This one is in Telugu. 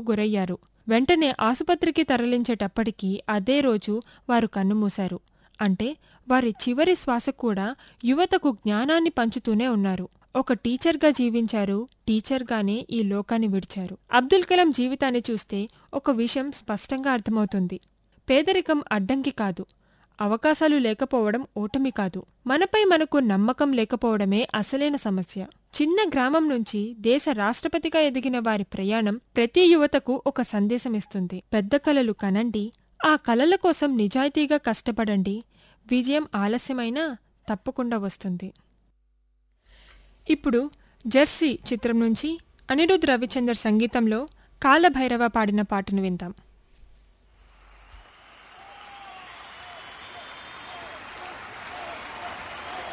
గురయ్యారు వెంటనే ఆసుపత్రికి తరలించేటప్పటికీ అదే రోజు వారు కన్నుమూశారు అంటే వారి చివరి శ్వాస కూడా యువతకు జ్ఞానాన్ని పంచుతూనే ఉన్నారు ఒక టీచర్గా జీవించారు టీచర్గానే ఈ లోకాన్ని విడిచారు అబ్దుల్ కలాం జీవితాన్ని చూస్తే ఒక విషయం స్పష్టంగా అర్థమవుతుంది పేదరికం అడ్డంకి కాదు అవకాశాలు లేకపోవడం ఓటమి కాదు మనపై మనకు నమ్మకం లేకపోవడమే అసలైన సమస్య చిన్న గ్రామం నుంచి దేశ రాష్ట్రపతిగా ఎదిగిన వారి ప్రయాణం ప్రతి యువతకు ఒక సందేశమిస్తుంది పెద్ద కలలు కనండి ఆ కలల కోసం నిజాయితీగా కష్టపడండి విజయం ఆలస్యమైనా తప్పకుండా వస్తుంది ఇప్పుడు జెర్సీ చిత్రం నుంచి అనిరుద్ రవిచందర్ సంగీతంలో కాలభైరవ పాడిన పాటను విందాం